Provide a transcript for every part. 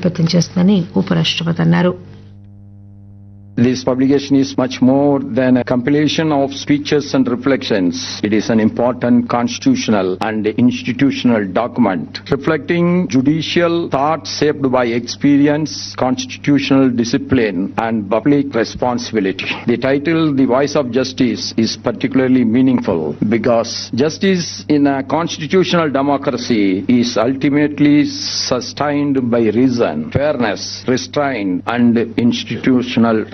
బలోపేతం చేస్తుందని ఉపరాష్టపతి అన్నారు This publication is much more than a compilation of speeches and reflections. It is an important constitutional and institutional document reflecting judicial thought shaped by experience, constitutional discipline, and public responsibility. The title, The Voice of Justice, is particularly meaningful because justice in a constitutional democracy is ultimately sustained by reason, fairness, restraint, and institutional trust.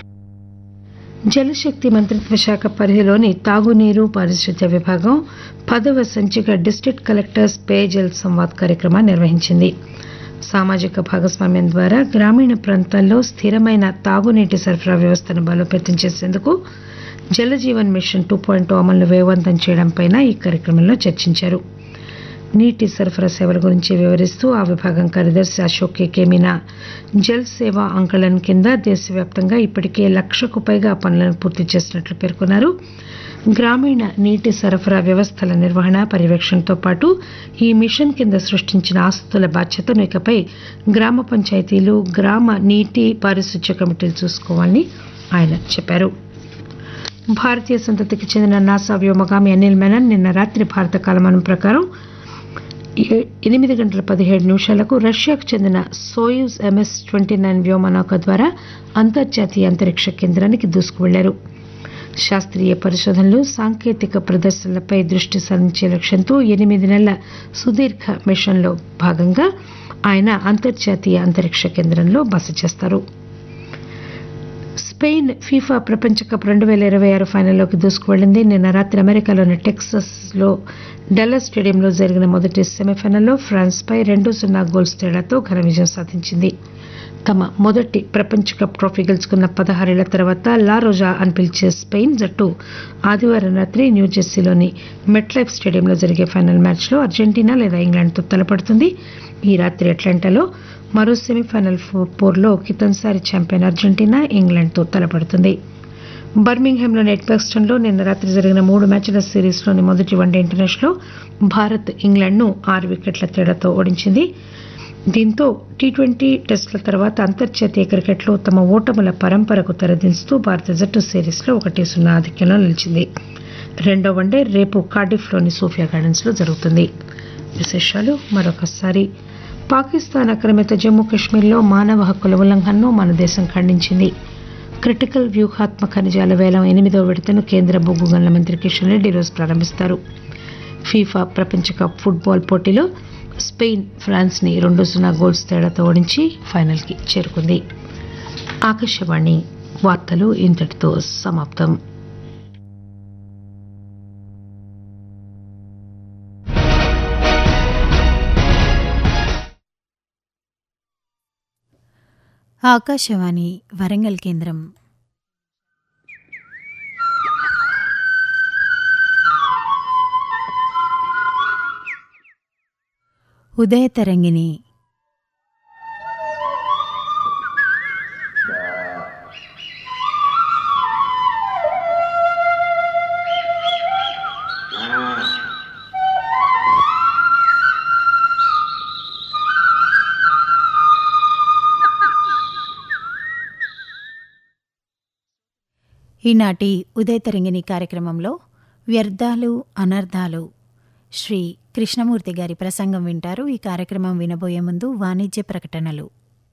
జలశక్తి మంత్రిత్వ శాఖ పరిధిలోని తాగునీరు పారిశుద్ధ్య విభాగం పదవ సంచిక district collectors పేజల్ Samvad కార్యక్రమాన్ని నిర్వహించింది సామాజిక భాగస్వామ్యం ద్వారా గ్రామీణ ప్రాంతాల్లో స్థిరమైన తాగునీటి సరఫరా వ్యవస్థను బలోపేతం చేసేందుకు జలజీవన్ మిషన్ టూ పాయింట్ అమలును వేగవంతం చేయడంపై ఈ కార్యక్రమంలో చర్చించారు నీటి సరఫరా సేవల గురించి వివరిస్తూ ఆ విభాగం కార్యదర్శి అశోక్ కే మీనా జల్ సేవా అంకళన్ కింద దేశవ్యాప్తంగా ఇప్పటికే లక్షకు పైగా పనులను పూర్తి చేసినట్లు పేర్కొన్నారు గ్రామీణ నీటి సరఫరా వ్యవస్థల నిర్వహణ పర్యవేక్షణతో పాటు ఈ మిషన్ కింద సృష్టించిన ఆస్తుల బాధ్యతను ఇకపై గ్రామ పంచాయతీలు గ్రామ నీటి పారిశుధ్య కమిటీలు చూసుకోవాలని ఆయన చెప్పారు భారతీయ సంతతికి చెందిన నాసా వ్యోమగామి అనిల్ మెనన్ నిన్న రాత్రి భారత కాలమానం ప్రకారం ఏ- ఎనిమిది గంటల పదిహేడు నిమిషాలకు రష్యాకు చెందిన సోయూజ్ ఎంఎస్ ట్వంటీ నైన్ వ్యోమనౌక ద్వారా అంతర్జాతీయ అంతరిక్ష కేంద్రానికి దూసుకువెళ్లారు శాస్త్రీయ పరిశోధనలు సాంకేతిక ప్రదర్శనలపై దృష్టి సారించే లక్ష్యంతో ఎనిమిది నెలల సుదీర్ఘ మిషన్లో భాగంగా ఆయన అంతర్జాతీయ అంతరిక్ష కేంద్రంలో బస చేస్తారు స్పెయిన్ ఫీఫా ప్రపంచ కప్ రెండు వేల ఇరవై ఆరు ఫైనల్లోకి దూసుకువెళ్లింది నిన్న రాత్రి అమెరికాలోని టెక్సస్ లో డెల్లస్ స్టేడియంలో జరిగిన మొదటి సెమీఫైనల్లో ఫ్రాన్స్ పై రెండు సున్నా గోల్స్ తేడాతో ఘన విజయం సాధించింది తమ మొదటి ప్రపంచ కప్ ట్రోఫీ గెలుచుకున్న పదహారేళ్ల తర్వాత లా రోజా అని పిలిచే స్పెయిన్ జట్టు ఆదివారం రాత్రి న్యూజెర్సీలోని మెట్లైఫ్ స్టేడియంలో జరిగే ఫైనల్ మ్యాచ్లో అర్జెంటీనా లేదా ఇంగ్లాండ్తో తలపడుతుంది ఈ రాత్రి అట్లాంటాలో మరో సెమీఫైనల్ ఫో- పోర్లో కితన్సారి ఛాంపియన్ అర్జెంటీనా ఇంగ్లాండ్తో తలపడుతుంది బర్మింగ్హామ్లోని ఎడ్బాక్స్టన్లో నిన్న రాత్రి జరిగిన మూడు మ్యాచ్ల సిరీస్లోని మొదటి వన్డే ఇంటర్నేషనల్లో భారత్ ఇంగ్లాండ్ను ఆరు వికెట్ల తేడాతో ఓడించింది దీంతో టీ ట్వంటీ టెస్టుల తర్వాత అంతర్జాతీయ క్రికెట్లో తమ ఓటముల పరంపరకు తెరదించుతూ భారత జట్టు సిరీస్లో ఒకటి సున్నా ఆధిక్యంలో నిలిచింది రెండో వన్డే రేపు కార్డిఫ్లోని సోఫియా గార్డెన్స్లో జరుగుతుంది విశేషాలు మరొకసారి పాకిస్తాన్ ఆక్రమిత జమ్మూ కాశ్మీర్లో మానవ హక్కుల ఉల్లంఘనను మన దేశం ఖండించింది క్రిటికల్ వ్యూహాత్మక ఖనిజాల వేలం ఎనిమిదవ విడతను కేంద్ర బొగ్గు గనుల మంత్రి కిషన్ రెడ్డి ఈరోజు ప్రారంభిస్తారు ఫీఫా ప్రపంచ కప్ ఫుట్బాల్ పోటీలో స్పెయిన్ ఫ్రాన్స్ ని రెండు సున్నా గోల్స్ తేడాతో ఓడించి ఫైనల్ కి చేరుకుంది ఆకాశవాణి వార్తలు ఇంతటితో సమాప్తం ఆకాశవాణి వరంగల్ కేంద్రం ఉదయ తరంగిణి ఈనాటి ఉదయ తరంగిణి కార్యక్రమంలో వ్యర్థాలు అనర్థాలు శ్రీ కృష్ణమూర్తి గారి ప్రసంగం వింటారు ఈ కార్యక్రమం వినబోయే ముందు వాణిజ్య ప్రకటనలు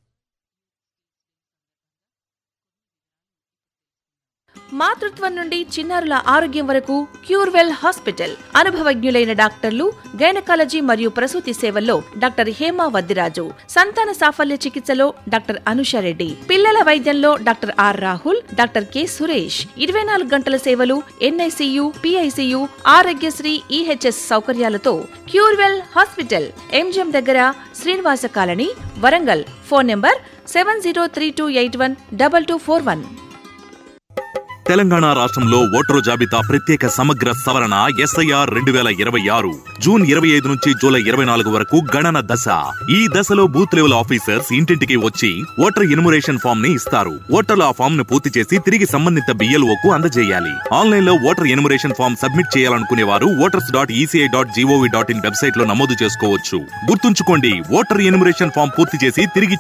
మాతృత్వం నుండి చిన్నారుల ఆరోగ్యం వరకు క్యూర్వెల్ హాస్పిటల్ అనుభవజ్ఞులైన డాక్టర్లు గైనకాలజీ మరియు ప్రసూతి సేవల్లో డాక్టర్ హేమా వద్దిరాజు సంతాన సాఫల్య చికిత్సలో డాక్టర్ అనుషారెడ్డి పిల్లల వైద్యంలో doctor are Rahul doctor K Suresh ఇరవై నాలుగు గంటల సేవలు ఎన్ఐసియు పిఐసియు ఆరోగ్యశ్రీ ఈహెచ్ఎస్ సౌకర్యాలతో క్యూర్వెల్ హాస్పిటల్ ఎంజిఎం దగ్గర Srinivasa colony Warangal phone number seven zero three two eight one double two four one Telangana రాష్ట్రంలో ఓటరు జాబితా ప్రత్యేక సమగ్ర సవరణ ఎస్ఐఆర్ రెండు వేల ఇరవై ఆరు జూన్ ఇరవై ఐదు నుంచి జూలై ఇరవై నాలుగు వరకు గణన దశ ఈ దశలో బూత్ లెవెల్ ఆఫీసర్స్ ఇంటింటికి వచ్చి ఓటర్ ఇన్మురేషన్ ఫామ్ ని ఇస్తారు ఓటర్లు ఆ ఫామ్ ను పూర్తి చేసి తిరిగి సంబంధిత బిఎల్ఓ కు అందజేయాలి ఆన్లైన్ లో ఓటర్ ఇన్మురేషన్ ఫామ్ సబ్మిట్ చేయాలనుకునే వారు voters dot ECI dot GOV dot in website లో నమోదు చేసుకోవచ్చు గుర్తుంచుకోండి ఓటర్ ఇన్మురేషన్ ఫామ్ పూర్తి చేసి తిరిగి